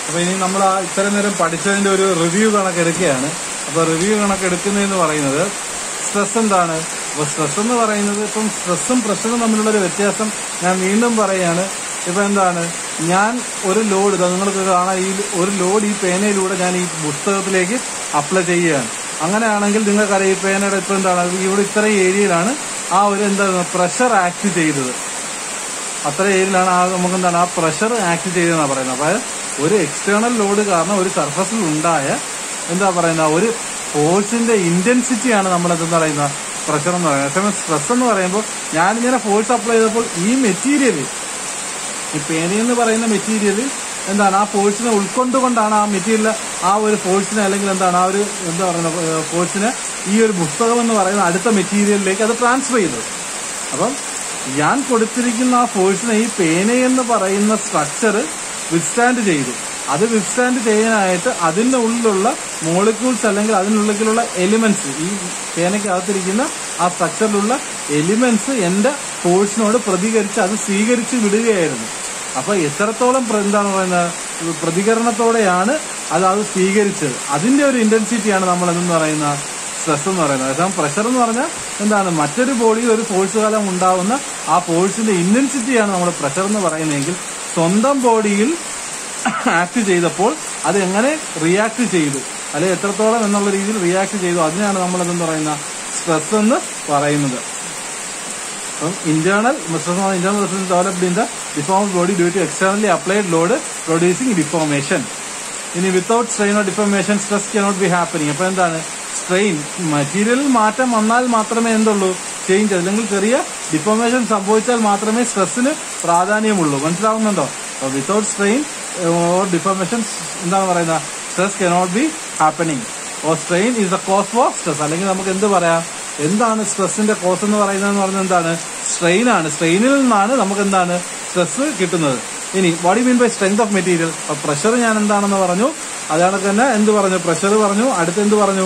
അപ്പൊ ഇനി നമ്മൾ ആ ഇത്രയും നേരം പഠിച്ചതിന്റെ ഒരു റിവ്യൂ കണക്കെടുക്കുകയാണ് അപ്പൊ റിവ്യൂ കണക്കെടുക്കുന്നതെന്ന് പറയുന്നത് സ്ട്രെസ് എന്താണ് അപ്പൊ സ്ട്രെസ് എന്ന് പറയുന്നത് ഇപ്പം സ്ട്രെസ്സും പ്രഷറും തമ്മിലുള്ള ഒരു വ്യത്യാസം ഞാൻ വീണ്ടും പറയുകയാണ് ഇപ്പൊ എന്താണ് ഞാൻ ഒരു ലോഡ് ഇതാ നിങ്ങൾക്ക് കാണാം ഈ ഒരു ലോഡ് ഈ പേനയിലൂടെ ഞാൻ ഈ പുസ്തകത്തിലേക്ക് അപ്ലൈ ചെയ്യുകയാണ് അങ്ങനെയാണെങ്കിൽ നിങ്ങൾക്കറിയാം ഈ പേനയുടെ ഇപ്പൊ എന്താണ് ഇവിടെ ഇത്രയും ഏരിയയിലാണ് ആ ഒരു എന്താണ് പ്രഷർ ആക്ട് ചെയ്തത് അത്ര ഏരിയയിലാണ് ആ നമുക്ക് എന്താണ് ആ പ്രഷർ ആക്ട് ചെയ്തതെന്നാണ് പറയുന്നത് അപ്പൊ ഒരു എക്സ്റ്റേണൽ ലോഡ് കാരണം ഒരു സർഫസിൽ ഉണ്ടായ എന്താ പറയുന്ന ഒരു ഫോഴ്സിന്റെ ഇന്റൻസിറ്റിയാണ് നമ്മൾ എന്താ പറയുന്ന പ്രഷർ എന്ന് പറയുന്നത് അതേസമയം സ്ട്രെസ് എന്ന് പറയുമ്പോൾ ഞാനിങ്ങനെ ഫോഴ്സ് അപ്ലൈ ചെയ്തപ്പോൾ ഈ മെറ്റീരിയൽ ഈ പേന എന്ന് പറയുന്ന മെറ്റീരിയൽ എന്താണ് ആ ഫോഴ്സിനെ ഉൾക്കൊണ്ടുകൊണ്ടാണ് ആ മെറ്റീരിയൽ ആ ഒരു ഫോഴ്സിനെ അല്ലെങ്കിൽ എന്താണ് ആ ഒരു എന്താ പറയുന്ന ഫോഴ്സിനെ ഈ ഒരു പുസ്തകം എന്ന് പറയുന്ന അടുത്ത മെറ്റീരിയലിലേക്ക് അത് ട്രാൻസ്ഫർ ചെയ്തത് അപ്പം ഞാൻ കൊടുത്തിരിക്കുന്ന ആ ഫോഴ്സിനെ ഈ പേന എന്ന് പറയുന്ന സ്ട്രക്ചർ വിത്ത്സ്റ്റാൻഡ് ചെയ്തു അത് വിത്ത്സ്റ്റാൻഡ് ചെയ്യാനായിട്ട് അതിന്റെ ഉള്ളിലുള്ള മോളിക്യൂൾസ് അല്ലെങ്കിൽ അതിനുള്ളിലുള്ള എലിമെന്റ്സ് ഈ പേനയ്ക്കകത്തിരിക്കുന്ന ആ സ്ട്രക്ചറിലുള്ള എലിമെന്റ്സ് എന്റെ ഫോഴ്സിനോട് പ്രതികരിച്ച് അത് സ്വീകരിച്ച് വിടുകയായിരുന്നു അപ്പൊ എത്രത്തോളം പ്ര- എന്താണ് പറയുന്നത് പ്രതികരണത്തോടെയാണ് അത് അത് സ്വീകരിച്ചത് അതിന്റെ ഒരു ഇന്റൻസിറ്റിയാണ് നമ്മൾ എന്തെന്ന് പറയുന്ന സ്ട്രെസ് എന്ന് പറയുന്നത് അതേസമയം പ്രഷർ എന്ന് പറഞ്ഞാൽ എന്താണ് മറ്റൊരു ബോഡിയിൽ ഒരു ഫോഴ്സ് കാലം ഉണ്ടാവുന്ന ആ ഫോഴ്സിന്റെ ഇന്റൻസിറ്റിയാണ് നമ്മൾ പ്രഷർ എന്ന് പറയുന്നതെങ്കിൽ സ്വന്തം ബോഡിയിൽ ആക്ട് ചെയ്തപ്പോൾ അത് എങ്ങനെ റിയാക്ട് ചെയ്തു അല്ലെ എത്രത്തോളം എന്നുള്ള രീതിയിൽ റിയാക്ട് ചെയ്തു അതിനെയാണ് നമ്മൾ എന്തെന്ന് പറയുന്ന സ്ട്രെസ് എന്ന് പറയുന്നത് അപ്പം internal internal developed in the deform body due to externally applied load producing deformation ഇനി without strain or deformation stress cannot be happening അപ്പൊ എന്താണ് സ്ട്രെയിൻ മെറ്റീരിയലിൽ മാറ്റം വന്നാൽ മാത്രമേ എന്തുള്ളൂ ചേഞ്ച് അല്ലെങ്കിൽ ചെറിയ ഡിഫോർമേഷൻ സംഭവിച്ചാൽ മാത്രമേ സ്ട്രെസ്സിന് പ്രാധാന്യമുള്ളൂ മനസ്സിലാവുന്നുണ്ടോ വിത്തൗട്ട് സ്ട്രെയിൻ ഓർ ഡിഫോർമേഷൻ എന്താണ് പറയുന്നത് stress cannot be happening or strain is the cause for stress അല്ലെങ്കിൽ നമുക്ക് എന്ത് പറയാം എന്താണ് സ്ട്രെസ്സിന്റെ കോസ് എന്ന് പറയുന്നത് പറയുന്നത് എന്താണ് സ്ട്രെയിൻ ആണ് സ്ട്രെയിനിൽ നിന്നാണ് നമുക്ക് എന്താണ് സ്ട്രെസ് കിട്ടുന്നത് ഇനി what you mean by strength of material pressure ഞാൻ എന്താണെന്ന് പറഞ്ഞു അതാണ് തന്നെ എന്ത് പറഞ്ഞു പ്രഷർ പറഞ്ഞു അടുത്ത് എന്ത് പറഞ്ഞു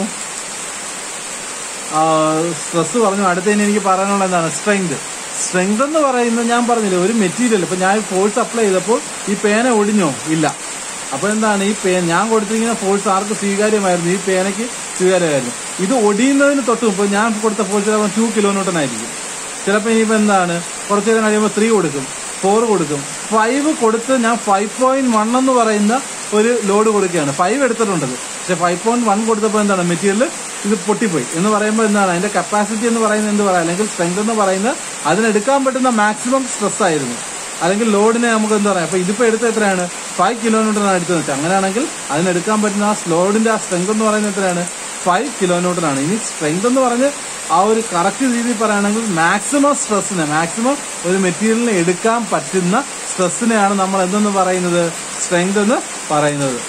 സ്ട്രെസ് പറഞ്ഞു അടുത്ത ഇനി എനിക്ക് പറയാനുള്ള എന്താണ് സ്ട്രെങ്ത് സ്ട്രെങ്ത് എന്ന് പറയുന്നത് ഞാൻ പറഞ്ഞില്ലേ ഒരു മെറ്റീരിയൽ ഇപ്പൊ ഞാൻ ഫോഴ്സ് അപ്ലൈ ചെയ്തപ്പോൾ ഈ പേന ഒടിഞ്ഞോ ഇല്ല അപ്പൊ എന്താണ് ഈ പേന ഞാൻ കൊടുത്തിരിക്കുന്ന ഫോഴ്സ് ആർക്ക് സ്വീകാര്യമായിരുന്നു ഈ പേനയ്ക്ക് സ്വീകാര്യമായിരുന്നു ഇത് ഒടിയുന്നതിന് തൊട്ട് മുമ്പ് ഞാൻ കൊടുത്ത ഫോഴ്സ് ചിലപ്പോൾ ടു കിലോമീറ്റർ ആയിരിക്കും ചിലപ്പോൾ ഇനിയിപ്പോ എന്താണ് കുറച്ചു നേരം കഴിയുമ്പോൾ ത്രീ കൊടുക്കും ഫോർ കൊടുക്കും ഫൈവ് കൊടുത്ത് ഞാൻ ഫൈവ് പോയിന്റ് വൺ എന്ന് പറയുന്ന ഒരു ലോഡ് കൊടുക്കുകയാണ് ഫൈവ് എടുത്തിട്ടുണ്ടത് പക്ഷെ ഫൈവ് പോയിന്റ് വൺ കൊടുത്തപ്പോൾ എന്താണ് മെറ്റീരിയൽ ഇത് പൊട്ടിപ്പോയി എന്ന് പറയുമ്പോൾ എന്താണ് അതിന്റെ കപ്പാസിറ്റി എന്ന് പറയുന്നത് എന്ത് പറയാം അല്ലെങ്കിൽ സ്ട്രെങ്ത് എന്ന് പറയുന്നത് അതിനെടുക്കാൻ പറ്റുന്ന മാക്സിമം സ്ട്രെസ് ആയിരുന്നു അല്ലെങ്കിൽ ലോഡിനെ നമുക്ക് എന്താ പറയാം അപ്പൊ ഇതിപ്പോ എടുത്ത എത്രയാണ് ഫൈവ് കിലോമീറ്ററാണ് എടുത്തത് വെച്ചാൽ അങ്ങനെയാണെങ്കിൽ അതിനെടുക്കാൻ പറ്റുന്ന ആ ലോഡിന്റെ ആ സ്ട്രെങ്ത് എന്ന് പറയുന്നത് എത്രയാണ് ഫൈവ് കിലോമീറ്റർ ആണ് ഇനി സ്ട്രെങ്ത് എന്ന് പറഞ്ഞ് ആ ഒരു കറക്റ്റ് രീതിയിൽ പറയുകയാണെങ്കിൽ മാക്സിമം സ്ട്രെസ്സിനെ മാക്സിമം ഒരു മെറ്റീരിയലിനെ എടുക്കാൻ പറ്റുന്ന സ്ട്രെസ്സിനെയാണ് നമ്മൾ എന്തെന്ന് പറയുന്നത് സ്ട്രെങ്ത് എന്ന് പറയുന്നത്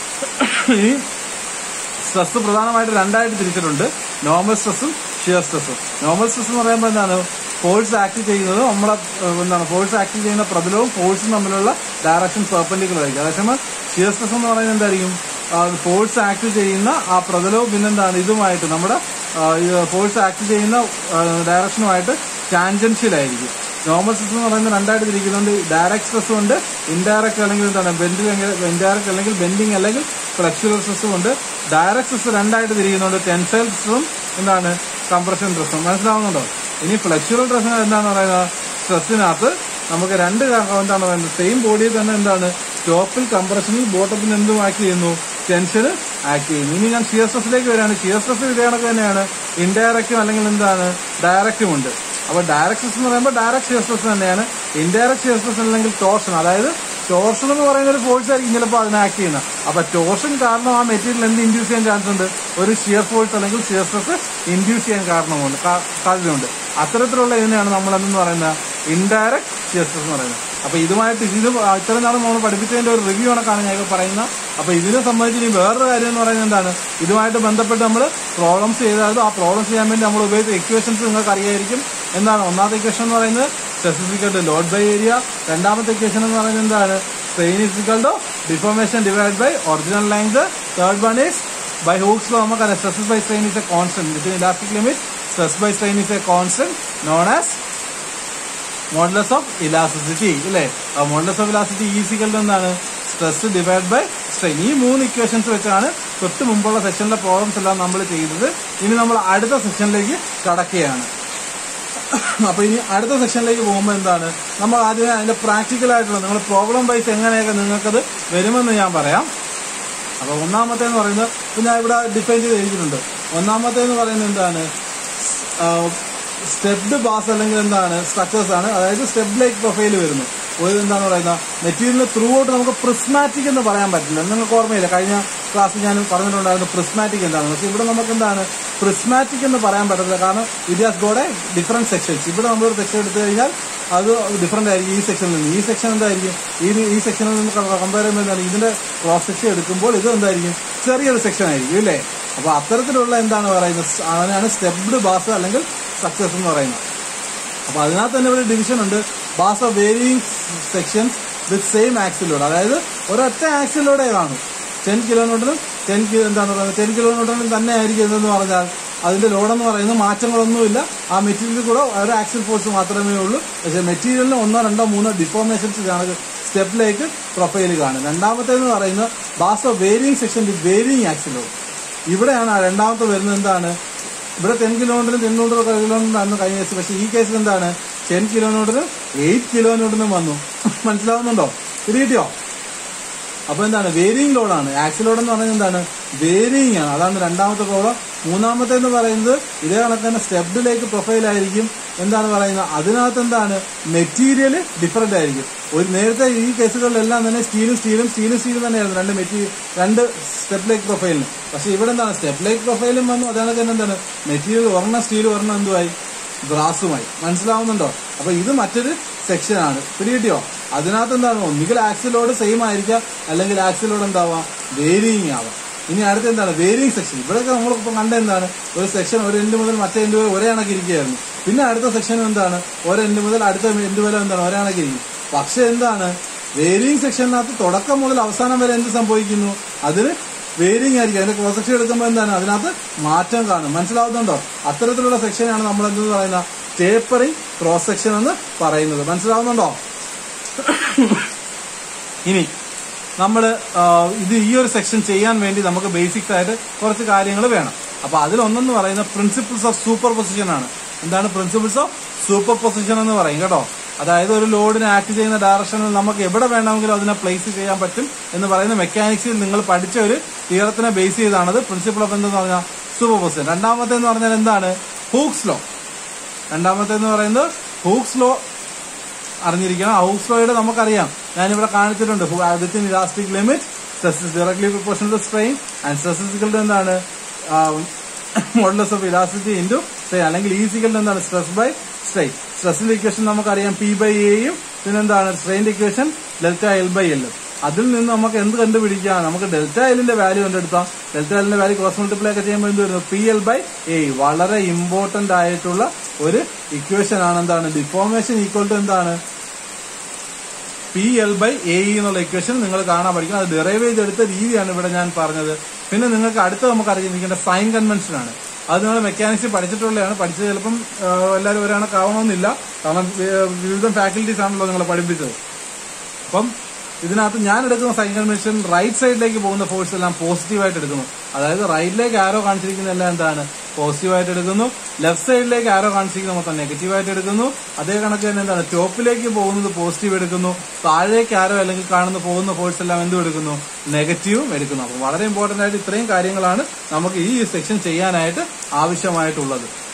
ഇനി സ്ട്രെസ് പ്രധാനമായിട്ട് രണ്ടായിട്ട് തിരിച്ചിട്ടുണ്ട് നോർമൽ സ്ട്രെസ്സും ഷിയർ സ്ട്രെസ്സും നോർമൽ സ്ട്രെസ് എന്ന് പറയുമ്പോൾ എന്താണ് ഫോഴ്സ് ആക്ട് ചെയ്യുന്നത് നമ്മളെ ഏഹ്, എന്താണ് ഫോഴ്സ് ആക്ട് ചെയ്യുന്ന പ്രതലവും ഫോഴ്സും തമ്മിലുള്ള ഡയറക്ഷൻ പെർപെൻഡിക്കുലർ ആയിരിക്കും അതേസമയം ഷിയർ സ്ട്രെസ് എന്ന് പറയുന്നത് എന്തായിരിക്കും ഫോഴ്സ് ആക്ട് ചെയ്യുന്ന ആ പ്രതലവും പിന്നെന്താണ് ഇതുമായിട്ട് നമ്മുടെ ഫോഴ്സ് ആക്ട് ചെയ്യുന്ന ഡയറക്ഷനുമായിട്ട് ടാൻജൻഷ്യൽ ആയിരിക്കും നോർമൽ സ്ട്രെസ് എന്ന് പറയുന്നത് രണ്ടായിട്ട് തിരിക്കുന്നുണ്ട് ഡയറക്ട് സ്ട്രെസ്സും ഉണ്ട് ഇൻഡയറക്റ്റ് അല്ലെങ്കിൽ എന്താണ് ബെൻഡിങ് ഇൻഡയറക്റ്റ് അല്ലെങ്കിൽ ബെൻഡിങ് അല്ലെങ്കിൽ ഫ്ലെക്സുലർ സ്ട്രെസ്സും ഉണ്ട് ഡയറക്ട് സ്ട്രെസ് രണ്ടായിട്ട് തിരിക്കുന്നുണ്ട് ടെൻസൈൽ സ്ട്രെസ്സും എന്താണ് കംപ്രഷൻ സ്ട്രെസ്സും മനസ്സിലാവുന്നുണ്ടോ ഇനി ഫ്ലെക്സുലർ സ്ട്രെസ്സിന് എന്താണ് പറയുന്നത് സ്ട്രെസ്സിനകത്ത് നമുക്ക് രണ്ട് ക- എന്താണ് പറയുന്നത് സെയിം ബോഡിയിൽ തന്നെ എന്താണ് ടോപ്പിൽ കംപ്രഷനിൽ ബോട്ടത്തിൽ എന്തും ആക്ട് ചെയ്യുന്നു ടെൻഷന് ആക്ട് ചെയ്യുന്നു ഇനി ഞാൻ ഷിയർ സ്ട്രെസ്സിലേക്ക് വരികയാണ് ഷിയർ സ്ട്രെസ് ഇതേ കണക്ക് തന്നെയാണ് ഇൻഡയറക്റ്റും അല്ലെങ്കിൽ എന്താണ് ഡയറക്റ്റും ഉണ്ട് അപ്പൊ ഡയറക്ട് സ്ട്രെസ് എന്ന് പറയുമ്പോൾ ഡയറക്ട് ഷിയർ സ്ട്രെസ് തന്നെയാണ് ഇൻഡയറക്ട് ഷിയർ സ്ട്രെസ് അല്ലെങ്കിൽ ടോർഷൻ അതായത് ടോർഷൻ എന്ന് പറയുന്ന ഒരു ഫോഴ്സ് ആയിരിക്കും ചിലപ്പോൾ അതിനെ ആക്ട് ചെയ്യുന്നത് അപ്പൊ ടോർഷൻ കാരണം ആ മെറ്റീരിയൽ എന്ത് ഇൻഡ്യൂസ് ചെയ്യാൻ ചാൻസ് ഉണ്ട് ഒരു ഷിയർ ഫോഴ്സ് അല്ലെങ്കിൽ ഷിയർ സ്ട്രെസ് ഇൻഡ്യൂസ് ചെയ്യാൻ കാരണമുണ്ട് കാ- സാധ്യതയുണ്ട് അത്തരത്തിലുള്ള ഇതിനെയാണ് നമ്മൾ എന്തെന്ന് പറയുന്നത് ഇൻഡയറക്ട് ഷിയർ സ്ട്രെസ് എന്ന് പറയുന്നത് അപ്പൊ ഇതുമായിട്ട് ഇത് ഇത്രയും നാളും നമ്മൾ പഠിപ്പിച്ചതിന്റെ ഒരു റിവ്യൂ കണക്കാണ് ഞാൻ ഇപ്പോൾ പറയുന്നത് അപ്പൊ ഇതിനെ സംബന്ധിച്ച് ഇനി വേറൊരു കാര്യം എന്ന് പറയുന്നത് എന്താണ് ഇതുമായിട്ട് ബന്ധപ്പെട്ട് നമ്മൾ പ്രോബ്ലംസ് ചെയ്താലും ആ പ്രോബ്ലംസ് ചെയ്യാൻ വേണ്ടി നമ്മൾ ഉപയോഗിച്ച ഇക്വേഷൻസ് നിങ്ങൾക്ക് അറിയായിരിക്കും എന്താണ് ഒന്നാമത്തെ ഇക്വേഷൻ എന്ന് പറയുന്നത് സ്പെസിഫിക്കൽ ലോഡ് ബൈ ഏരിയ രണ്ടാമത്തെ ഇക്വേഷൻ എന്ന് പറയുന്നത് എന്താണ് strain is equal to deformation divide by original length third one is by Hooke's law നമുക്കറിയാം stress by strain is a constant within elastic limit stress by strain is a constant known as modulus of elasticity ഇല്ലേ ആ modulus of elasticity is equal എന്താണ് stress divide by strain ഈ മൂന്ന് equations വെച്ചാണ് തൊട്ട് മുമ്പുള്ള സെഷനിലെ problems എല്ലാം നമ്മൾ ചെയ്തത് ഇനി നമ്മൾ അടുത്ത സെഷനിലേക്ക് കടക്കുകയാണ് അപ്പൊ ഇനി അടുത്ത സെക്ഷനിലേക്ക് പോകുമ്പോൾ എന്താണ് നമ്മൾ ആദ്യമേ അതിന്റെ പ്രാക്ടിക്കൽ ആയിട്ടുള്ള നിങ്ങൾ പ്രോബ്ലം വൈസ് എങ്ങനെയൊക്കെ നിങ്ങൾക്കത് വരുമെന്ന് ഞാൻ പറയാം അപ്പൊ ഒന്നാമത്തെ എന്ന് പറയുന്നത് ഇപ്പൊ ഞാൻ ഇവിടെ ഡിഫൈൻ ചെയ്ത് എഴുതിയിട്ടുണ്ട് ഒന്നാമത്തെ എന്ന് പറയുന്നത് എന്താണ് സ്റ്റെപ്ഡ് ബാസ് അല്ലെങ്കിൽ എന്താണ് സ്ട്രക്ചേഴ്സ് ആണ് അതായത് സ്റ്റെപ്പ് ലൈക്ക് പ്രൊഫൈൽ വരുന്നു ഒരു എന്താണ് പറയുന്നത് മെറ്റീരിയൽ ത്രൂ ഔട്ട് നമുക്ക് പ്രിസ്മാറ്റിക് എന്ന് പറയാൻ പറ്റില്ല നിങ്ങൾക്ക് ഓർമ്മയില്ല കഴിഞ്ഞ ക്ലാസ്സിൽ ഞാൻ പറഞ്ഞിട്ടുണ്ടായിരുന്നു പ്രിസ്മാറ്റിക് എന്താണ് പക്ഷെ ഇവിടെ നമുക്ക് എന്താണ് പ്രിസ്മാറ്റിക് എന്ന് പറയാൻ പറ്റത്തില്ല കാരണം it has got a different sections ഇവിടെ നമ്മളൊരു സെക്ഷൻ എടുത്തു കഴിഞ്ഞാൽ അത് ഡിഫറെന്റ് ആയിരിക്കും ഈ സെക്ഷനിൽ നിന്ന് ഈ സെക്ഷൻ എന്തായിരിക്കും ഈ ഈ സെക്ഷനിൽ നിന്ന് കമ്പയർ ചെയ്യുമ്പോൾ എന്താണ് ഇതിന്റെ ക്രോസ് സെക്ഷൻ എടുക്കുമ്പോൾ ഇത് എന്തായിരിക്കും ചെറിയൊരു സെക്ഷൻ ആയിരിക്കും അല്ലേ അപ്പൊ അത്തരത്തിലുള്ള എന്താണ് പറയുന്നത് അതിനാണ് സ്റ്റെപ്ഡ് ബാസ് അല്ലെങ്കിൽ സക്സസ് എന്ന് പറയുന്നത് അപ്പൊ അതിനകത്ത് തന്നെ ഒരു ഡിവിഷൻ ഉണ്ട് bars of varying sections with same axial load അതായത് ഒരൊറ്റ ആക്സിലോടെ കാണും ടെൻ കിലോമീറ്ററും ടെൻ കിലോ എന്താണ് പറയുന്നത് ടെൻ കിലോമീറ്ററിനും തന്നെ ആയിരിക്കും എന്തെന്ന് പറഞ്ഞാൽ അതിന്റെ ലോഡെന്ന് പറയുന്നത് മാറ്റങ്ങളൊന്നുമില്ല ആ മെറ്റീരിയൽ കൂടെ ഒരു ആക്സിൽ ഫോഴ്സ് മാത്രമേ ഉള്ളൂ പക്ഷെ മെറ്റീരിയലിന് ഒന്നോ രണ്ടോ മൂന്നോ ഡിഫോർമേഷൻസ് കാണുക സ്റ്റെപ്പിലേക്ക് പ്രൊഫൈൽ കാണും രണ്ടാമത്തേന്ന് പറയുന്നത് bars of varying section with varying axial load ഇവിടെയാണ് ആ രണ്ടാമത്തെ വരുന്നത് എന്താണ് ഇവിടെ ടെൻ കിലോമീറ്ററും ടെൻ കിലോമീറ്റർ ആയിരുന്നു കഴിഞ്ഞ കേസ് പക്ഷെ ഈ കേസിൽ എന്താണ് ടെൻ കിലോമീറ്ററും എയ്റ്റ് കിലോമീറ്ററിനും വന്നു മനസ്സിലാവുന്നുണ്ടോ ഇത് കിട്ടിയോ അപ്പൊ എന്താണ് വേരിയിങ് ലോഡാണ് ആക്സിൽ ലോഡ് എന്ന് പറയുന്നത് എന്താണ് വേരിയിങ് ആണ് അതാണ് രണ്ടാമത്തെ പ്രോബ്ലം മൂന്നാമത്തെ എന്ന് പറയുന്നത് ഇതേ കണക്ക് തന്നെ സ്റ്റെപ്ഡിലേക്ക് പ്രൊഫൈൽ ആയിരിക്കും എന്താണ് പറയുന്നത് അതിനകത്ത് എന്താണ് മെറ്റീരിയൽ ഡിഫറെന്റ് ആയിരിക്കും ഒരു നേരത്തെ ഈ കേസുകളിലെല്ലാം തന്നെ സ്റ്റീലും സ്റ്റീലും സ്റ്റീലും സ്റ്റീലും തന്നെയായിരുന്നു രണ്ട് മെറ്റീരിയൽ രണ്ട് സ്റ്റെപ്പ് ലേക്ക് പ്രൊഫൈലിന് പക്ഷെ ഇവിടെ എന്താണ് സ്റ്റെപ്പ് ലേക്ക് പ്രൊഫൈലും വന്നു അതേ കണക്ക് തന്നെ എന്താണ് മെറ്റീരിയൽ ഒരെണ്ണം സ്റ്റീൽ ഒരെണ്ണം എന്തുമായി ഗ്രാസുമായി മനസ്സിലാവുന്നുണ്ടോ അപ്പൊ ഇത് മറ്റൊരു സെക്ഷനാണ് പിടികിട്ടിയോ അതിനകത്ത് എന്താണ് ഒന്നുകിൽ ആക്സിലോഡ് സെയിം ആയിരിക്കാം അല്ലെങ്കിൽ ആക്സിലോഡ് എന്താവാം വേരിയിങ് ആവാം ഇനി അടുത്ത എന്താണ് വേരിയിങ് സെക്ഷൻ ഇവിടെയൊക്കെ നമ്മളിപ്പോ കണ്ട എന്താണ് ഒരു സെക്ഷൻ ഒരു എൻഡ് മുതൽ മറ്റേ എൻഡ് വരെ ഒരേ കണക്കിരിക്കുകയായിരുന്നു പിന്നെ അടുത്ത സെക്ഷൻ എന്താണ് ഒരു എൻഡ് മുതൽ അടുത്ത എൻഡ് വരെ എന്താണ് ഒരേ കണക്കിരിക്കും പക്ഷെ എന്താണ് വേരിയിങ് സെക്ഷനകത്ത് തുടക്കം മുതൽ അവസാനം വരെ എന്ത് സംഭവിക്കുന്നു അതിന് വേരിയിങ് ആയിരിക്കും അതിന്റെ ക്രോസ് സെക്ഷൻ എടുക്കുമ്പോൾ എന്താണ് അതിനകത്ത് മാറ്റം കാണും മനസ്സിലാവുന്നുണ്ടോ അത്തരത്തിലുള്ള സെക്ഷനാണ് നമ്മൾ എന്തെന്ന് പറയുന്ന ടേപ്പറിംഗ് ക്രോസ് സെക്ഷൻ എന്ന് പറയുന്നത് മനസ്സിലാവുന്നുണ്ടോ ഇനി നമ്മൾ ഇത് ഈ ഒരു സെക്ഷൻ ചെയ്യാൻ വേണ്ടി നമുക്ക് ബേസിക്സ് ആയിട്ട് കുറച്ച് കാര്യങ്ങൾ വേണം അപ്പൊ അതിലൊന്നെന്ന് പറയുന്ന പ്രിൻസിപ്പിൾസ് ഓഫ് സൂപ്പർ പൊസിഷൻ ആണ് എന്താണ് പ്രിൻസിപ്പിൾസ് ഓഫ് സൂപ്പർ പൊസിഷൻ എന്ന് പറയും കേട്ടോ അതായത് ഒരു ലോഡിനെ ആക്ട് ചെയ്യുന്ന ഡയറക്ഷനിൽ നമുക്ക് എവിടെ വേണമെങ്കിലും അതിനെ പ്ലേസ് ചെയ്യാൻ പറ്റും എന്ന് പറയുന്ന മെക്കാനിക്സിൽ നിങ്ങൾ പഠിച്ച ഒരു തിയറത്തിനെ ബേസ് ചെയ്താണത് പ്രിൻസിപ്പിൾ ഓഫ് എന്തെന്ന് പറഞ്ഞാൽ സൂപ്പർ പൊസിഷൻ രണ്ടാമത്തെ എന്ന് പറഞ്ഞാൽ എന്താണ് ഹൂക്സ് ലോ രണ്ടാമത്തെ എന്ന് പറയുന്നത് ഹൂക്സ് ലോ അറിഞ്ഞിരിക്കണം ഹൗസ് ലോയുടെ നമുക്കറിയാം ഞാനിവിടെ കാണിച്ചിട്ടുണ്ട് within elastic limit stress is directly proportional to strain and stress is equal എന്താണ് modulus of elasticity into strain അല്ലെങ്കിൽ ഈസിക്കൽ എന്താണ് സ്ട്രെസ് ബൈ സ്ട്രെയിൻ സ്ട്രെസിന്റെ ഇക്വേഷൻ നമുക്കറിയാം പി ബൈ എയും പിന്നെന്താണ് സ്ട്രെയിന്റെ ഇക്വേഷൻ ഡെൽറ്റ എൽ ബൈ എല്ലും അതിൽ നിന്ന് നമുക്ക് എന്ത് കണ്ടുപിടിക്കാം നമുക്ക് ഡെൽറ്റ എല്ലിന്റെ വാല്യൂ കണ്ടെടുത്താം ഡെൽറ്റ എല്ലിന്റെ വാല്യൂ ക്രോസ് മൾട്ടിപ്ലൈ ഒക്കെ ചെയ്യുമ്പോൾ എന്ത് വരുന്നു പി എൽ ബൈ എ വളരെ ഇമ്പോർട്ടന്റ് ആയിട്ടുള്ള ഒരു ഇക്വേഷൻ ആണ് എന്താണ് ഡിഫോർമേഷൻ ഈക്വൽ ടു എന്താണ് പി എൽ ബൈ എ എന്നുള്ള ഇക്വേഷൻ നിങ്ങൾ കാണാൻ പഠിക്കണം അത് ഡെറൈവ് ചെയ്തെടുത്ത രീതിയാണ് ഇവിടെ ഞാൻ പറഞ്ഞത് പിന്നെ നിങ്ങൾക്ക് അടുത്ത നമുക്ക് അറിഞ്ഞിരിക്കേണ്ട സൈൻ കൺവെൻഷൻ ആണ് അത് നിങ്ങൾ മെക്കാനിക്സ് പഠിച്ചിട്ടുള്ളതാണ് പഠിച്ചത് ചിലപ്പം എല്ലാവരും ഒരാണക്കാവണമെന്നില്ല കാരണം വിവിധ ഫാക്കൽറ്റീസ് ആണല്ലോ നിങ്ങളെ പഠിപ്പിച്ചത് അപ്പം ഇതിനകത്ത് ഞാൻ എടുക്കുന്ന സൈൻ കൺവെൻഷൻ റൈറ്റ് സൈഡിലേക്ക് പോകുന്ന ഫോഴ്സ് എല്ലാം പോസിറ്റീവായിട്ട് എടുക്കുന്നു അതായത് റൈറ്റിലേക്ക് ആരോ കാണിച്ചിരിക്കുന്ന എല്ലാം എന്താണ് പോസിറ്റീവായിട്ട് എടുക്കുന്നു ലെഫ്റ്റ് സൈഡിലേക്ക് ആരോ കാണിച്ചിരിക്കുന്ന മൊത്തം നെഗറ്റീവായിട്ട് എടുക്കുന്നു അതേ കണക്ക് തന്നെ എന്താണ് ടോപ്പിലേക്ക് പോകുന്നത് പോസിറ്റീവ് എടുക്കുന്നു താഴേക്ക് ആരോ അല്ലെങ്കിൽ കാണുന്ന പോകുന്ന ഫോഴ്സ് എല്ലാം എന്തും എടുക്കുന്നു നെഗറ്റീവും എടുക്കുന്നു അപ്പോൾ വളരെ ഇമ്പോർട്ടന്റ് ആയിട്ട് ഇത്രയും കാര്യങ്ങളാണ് നമുക്ക് ഈ സെക്ഷൻ ചെയ്യാനായിട്ട് ആവശ്യമായിട്ടുള്ളത്